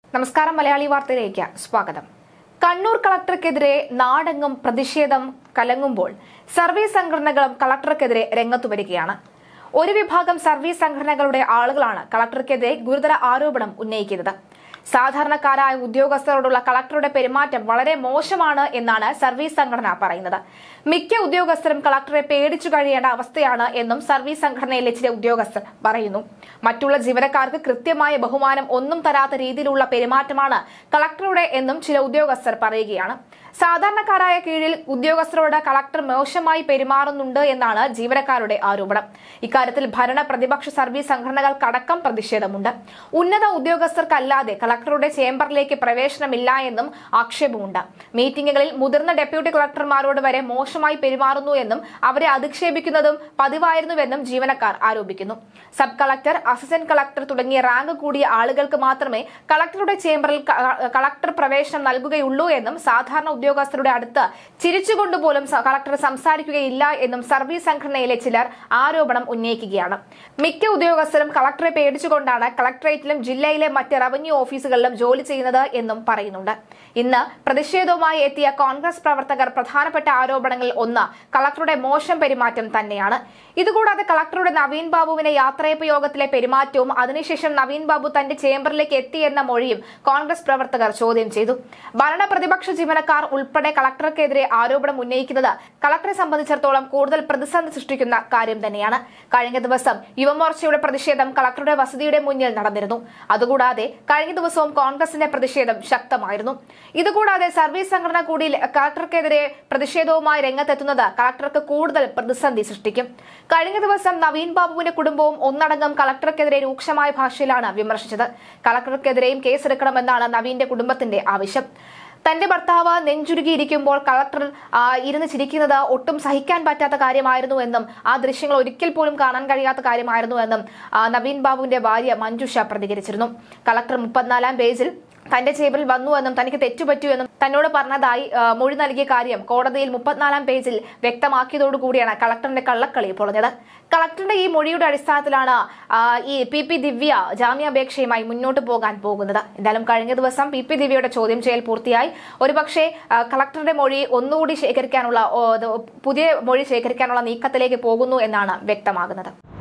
നമസ്കാരം മലയാളി വാർത്തയിലേക്ക് സ്വാഗതം കണ്ണൂർ കളക്ടർക്കെതിരെ നാടെങ്ങും പ്രതിഷേധം കലങ്ങുമ്പോൾ സർവീസ് സംഘടനകളും കളക്ടർക്കെതിരെ രംഗത്തു വരികയാണ് ഒരു വിഭാഗം സർവീസ് സംഘടനകളുടെ ആളുകളാണ് കളക്ടർക്കെതിരെ ഗുരുതര ആരോപണം ഉന്നയിക്കുന്നത് സാധാരണക്കാരായ ഉദ്യോഗസ്ഥരോടുള്ള കളക്ടറുടെ പെരുമാറ്റം വളരെ മോശമാണ് എന്നാണ് സർവീസ് സംഘടന പറയുന്നത് മിക്ക ഉദ്യോഗസ്ഥരും കളക്ടറെ പേടിച്ചു കഴിയേണ്ട അവസ്ഥയാണ് എന്നും സർവീസ് സംഘടനയിലെ ചില ഉദ്യോഗസ്ഥർ പറയുന്നു മറ്റുള്ള ജീവനക്കാർക്ക് കൃത്യമായ ബഹുമാനം ഒന്നും തരാത്ത രീതിയിലുള്ള പെരുമാറ്റമാണ് കളക്ടറുടെ എന്നും ചില ഉദ്യോഗസ്ഥർ പറയുകയാണ് സാധാരണക്കാരായ കീഴിൽ ഉദ്യോഗസ്ഥരോട് കളക്ടർ മോശമായി പെരുമാറുന്നുണ്ട് എന്നാണ് ജീവനക്കാരുടെ ആരോപണം ഇക്കാര്യത്തിൽ ഭരണ പ്രതിപക്ഷ സർവീസ് സംഘടനകൾക്കടക്കം പ്രതിഷേധമുണ്ട് ഉന്നത ഉദ്യോഗസ്ഥർക്കല്ലാതെ കളക്ടറുടെ ചേംബറിലേക്ക് പ്രവേശനമില്ല എന്നും ആക്ഷേപമുണ്ട് മീറ്റിംഗുകളിൽ മുതിർന്ന ഡെപ്യൂട്ടി കളക്ടർമാരോട് വരെ മോശമായി പെരുമാറുന്നു എന്നും അവരെ അധിക്ഷേപിക്കുന്നതും പതിവായിരുന്നുവെന്നും ജീവനക്കാർ ആരോപിക്കുന്നു സബ് കളക്ടർ അസിസ്റ്റന്റ് കളക്ടർ തുടങ്ങിയ റാങ്ക് കൂടിയ ആളുകൾക്ക് മാത്രമേ കളക്ടറുടെ ചേംബറിൽ ക- കളക്ടർ പ്രവേശനം നൽകുകയുള്ളൂ എന്നും സാധാരണ ഉദ്യോഗസ്ഥരുടെ അടുത്ത് ചിരിച്ചുകൊണ്ടുപോലും സ- കളക്ടർ സംസാരിക്കുകയില്ല എന്നും സർവീസ് സംഘടനയിലെ ചിലർ ആരോപണം ഉന്നയിക്കുകയാണ് മിക്ക ഉദ്യോഗസ്ഥരും കളക്ടറെ പേടിച്ചുകൊണ്ടാണ് കളക്ടറേറ്റിലും ജില്ലയിലെ മറ്റ് റവന്യൂ ഓഫീസുകളിലും ജോലി ചെയ്യുന്നത് എന്നും പറയുന്നുണ്ട് ഇന്ന് പ്രതിഷേധവുമായി എത്തിയ കോൺഗ്രസ് പ്രവർത്തകർ പ്രധാനപ്പെട്ട ആരോപണങ്ങളിൽ ഒന്ന് കളക്ടറുടെ മോശം പെരുമാറ്റം തന്നെയാണ് ഇതുകൂടാതെ കളക്ടറുടെ നവീൻ ബാബുവിനെ യാത്രയപ്പ് യോഗത്തിലെ പെരുമാറ്റവും അതിനുശേഷം നവീൻ ബാബു തന്റെ ചേംബറിലേക്ക് എത്തി എന്ന മൊഴിയും കോൺഗ്രസ് പ്രവർത്തകർ ചോദ്യം ചെയ്തു ഭരണ പ്രതിപക്ഷ ജീവനക്കാർ ഉൾപ്പെടെ കളക്ടർക്കെതിരെ ആരോപണം ഉന്നയിക്കുന്നത് കളക്ടറെ സംബന്ധിച്ചിടത്തോളം കൂടുതൽ പ്രതിസന്ധി സൃഷ്ടിക്കുന്ന കാര്യം തന്നെയാണ് കഴിഞ്ഞ ദിവസം യുവമോർച്ചയുടെ പ്രതിഷേധം കളക്ടറുടെ വസതിയുടെ മുന്നിൽ നടന്നിരുന്നു അതുകൂടാതെ കഴിഞ്ഞ ദിവസവും കോൺഗ്രസിന്റെ പ്രതിഷേധം ശക്തമായിരുന്നു ഇതുകൂടാതെ സർവീസ് സംഘടന കൂടി കളക്ടർക്കെതിരെ പ്രതിഷേധവുമായി രംഗത്തെത്തുന്നത് കളക്ടർക്ക് കൂടുതൽ പ്രതിസന്ധി സൃഷ്ടിക്കും കഴിഞ്ഞ ദിവസം നവീൻ ബാബുവിന്റെ കുടുംബവും ഒന്നടങ്കം കളക്ടർക്കെതിരെ രൂക്ഷമായ ഭാഷയിലാണ് വിമർശിച്ചത് കളക്ടർക്കെതിരെയും കേസെടുക്കണമെന്നാണ് നവീന്റെ കുടുംബത്തിന്റെ ആവശ്യം തന്റെ ഭർത്താവ് നെഞ്ചുരുകിയിരിക്കുമ്പോൾ കളക്ടർ ആ, ഇരുന്ന് ചിരിക്കുന്നത് ഒട്ടും സഹിക്കാൻ പറ്റാത്ത കാര്യമായിരുന്നു എന്നും ആ ദൃശ്യങ്ങൾ ഒരിക്കൽ പോലും കാണാൻ കഴിയാത്ത കാര്യമായിരുന്നു എന്നും ആ, നവീൻ ബാബുവിന്റെ ഭാര്യ മഞ്ജുഷ പ്രതികരിച്ചിരുന്നു കളക്ടർ മുപ്പത്തിനാലാം പേജിൽ തന്റെ ചേബിൽ വന്നു എന്നും തനിക്ക് തെറ്റുപറ്റു എന്നും തന്നോട് പറഞ്ഞതായി ആ, മൊഴി നൽകിയ കാര്യം കോടതിയിൽ മുപ്പത്തിനാലാം പേജിൽ വ്യക്തമാക്കിയതോടുകൂടിയാണ് കളക്ടറിന്റെ കള്ളക്കളി പൊളഞ്ഞത് കളക്ടറിന്റെ ഈ മൊഴിയുടെ അടിസ്ഥാനത്തിലാണ് ആ, ഈ പി പി ദിവ്യ ജാമ്യാപേക്ഷയുമായി മുന്നോട്ട് പോകാൻ പോകുന്നത് എന്തായാലും കഴിഞ്ഞ ദിവസം പി പി ദിവ്യയുടെ ചോദ്യം ചെയ്യൽ പൂർത്തിയായി ഒരുപക്ഷെ ആ, കളക്ടറുടെ മൊഴി ഒന്നുകൂടി ശേഖരിക്കാനുള്ള ഓ, ഇത് പുതിയ മൊഴി ശേഖരിക്കാനുള്ള നീക്കത്തിലേക്ക് പോകുന്നു എന്നാണ് വ്യക്തമാകുന്നത്